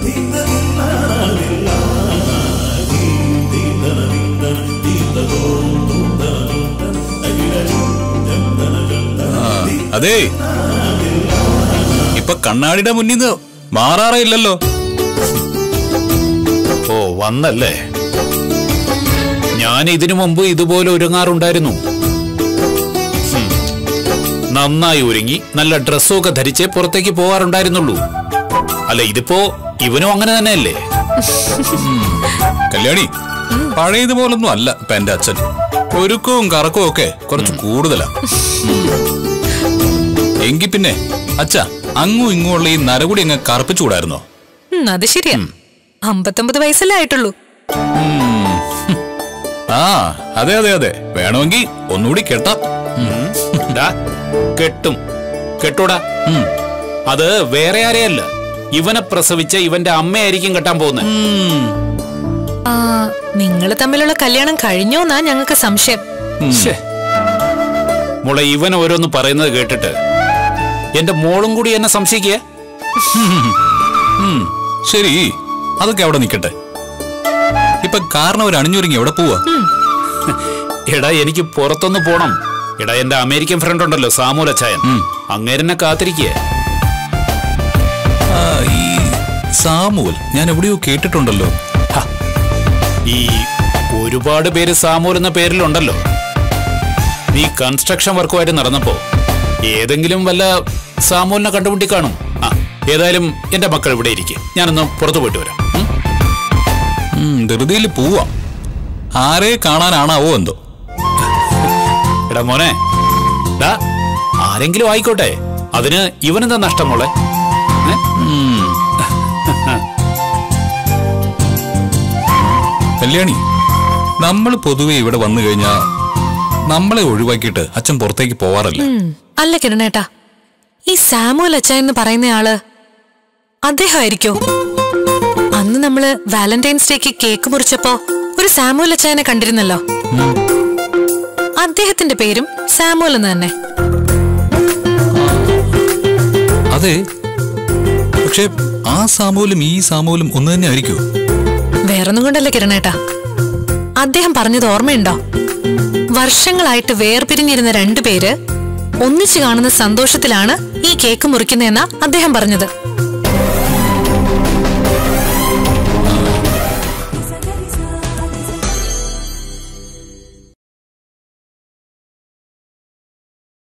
അതെ ഇപ്പൊ കണ്ണാടിയുടെ മുന്നിൽ നിന്ന് മാറാറേ ഇല്ലല്ലോ ഓ വന്നല്ലേ ഞാൻ ഇതിനു മുമ്പ് ഇതുപോലെ ഒരുങ്ങാറുണ്ടായിരുന്നു ഹും. നന്നായി ഒരുങ്ങി നല്ല ഡ്രസ്സും ഒക്കെ ധരിച്ചേ പുറത്തേക്ക് പോകാറുണ്ടായിരുന്നുള്ളൂ അല്ല ഇതിപ്പോ ഇവനും അങ്ങനെ തന്നെയല്ലേ കല്യാണി പഴയതുപോലൊന്നും അല്ല ഇപ്പൊ എന്റെ അച്ഛൻ ഒരുക്കവും കറക്കവും ഒക്കെ കുറച്ച് കൂടുതലാ എങ്കി പിന്നെ അച്ഛ അങ്ങും ഇങ്ങും ഉള്ള ഈ നരകുടി അങ്ങ് കറുപ്പിച്ചുകൂടായിരുന്നോ ഉം, അത് ശരിയാ അമ്പത്തൊമ്പത് വയസ്സല്ലേ ആയിട്ടുള്ളൂ ആ അതെ അതെ അതെ വേണമെങ്കിൽ ഒന്നുകൂടി കെട്ടാം ഡാ, കെട്ടും കെട്ടൂടാ ഉം. അത് വേറെ ആരെയല്ല ഇവനെ പ്രസവിച്ച ഇവന്റെ അമ്മയായിരിക്കും കെട്ടാൻ പോകുന്നത് ഉം. ആ നിങ്ങൾ തമ്മിലുള്ള കല്യാണം കഴിഞ്ഞോന്നാ ഞങ്ങൾക്ക് സംശയം മോളെ ഇവൻ ഓരോന്ന് പറയുന്നത് കേട്ടിട്ട് എന്റെ മോളും കൂടി എന്നെ സംശയിക്കുക ഉം. ശരി അതൊക്കെ അവിടെ നിൽക്കട്ടെ ഇപ്പൊ കാരണം ഒരു അണിഞ്ഞൊരുങ്ങി എവിടെ പോവാ എടാ എനിക്ക് പുറത്തൊന്ന് പോണം എടാ എന്റെ അമേരിക്കൻ ഫ്രണ്ട് ഉണ്ടല്ലോ സാമൂൽ അച്ചായൻ ഉം. അങ്ങേരെന്നെ കാത്തിരിക്കുക ആ, ഈ സാമുവൽ ഞാൻ എവിടെയോ കേട്ടിട്ടുണ്ടല്ലോ ഈ ഒരുപാട് പേര് സാമൂൽ എന്ന പേരിലുണ്ടല്ലോ നീ കൺസ്ട്രക്ഷൻ വർക്കുമായിട്ട് നടന്നപ്പോ ഏതെങ്കിലും വല്ല സാമൂലിനെ കണ്ടുമുട്ടി കാണും ആ ഏതായാലും എന്റെ മക്കൾ ഇവിടെ ഇരിക്കും ഞാനൊന്ന് പുറത്തു പോയിട്ട് വരാം ഉം? ഉം, ധൃതിയിൽ പോവാം ആരെ കാണാനാണാവോ എന്തോ എടാ മോനെ ഡാ ആരെങ്കിലും ആയിക്കോട്ടെ അതിന് ഇവനെന്താ നഷ്ടം മോളെ ഏ? ഉം. കല്യാണി നമ്മൾ പൊതുവെ ഇവിടെ വന്നു കഴിഞ്ഞാ നമ്മളെ ഒഴിവാക്കിയിട്ട് അച്ഛൻ പുറത്തേക്ക് പോവാറില്ല ഉം, അല്ല കിരണേട്ടാ ഈ സാമുവൽ അച്ഛ എന്ന് പറയുന്ന ആള് അദ്ദേഹമായിരിക്കോ അന്ന് നമ്മള് വാലന്റൈൻസ് ഡേക്ക് കേക്ക് മുറിച്ചപ്പോ ഒരു സാമുവൽ അച്ചായനെ കണ്ടിരുന്നല്ലോ അദ്ദേഹത്തിന്റെ പേരും സാമുവൽ എന്ന് തന്നെ അതെ പക്ഷെ ആ സാമൂലും ഈ സാമൂലും ഒന്ന് തന്നെ ആയിരിക്കുമോ വേറൊന്നും കൊണ്ടല്ല കിരണേട്ടാ അദ്ദേഹം പറഞ്ഞത് ഓർമ്മയുണ്ടോ വർഷങ്ങളായിട്ട് വേർപിരിഞ്ഞിരുന്ന രണ്ടുപേര് ഒന്നിച്ചു കാണുന്ന സന്തോഷത്തിലാണ് ഈ കേക്ക് മുറിക്കുന്നതെന്നാ അദ്ദേഹം പറഞ്ഞത്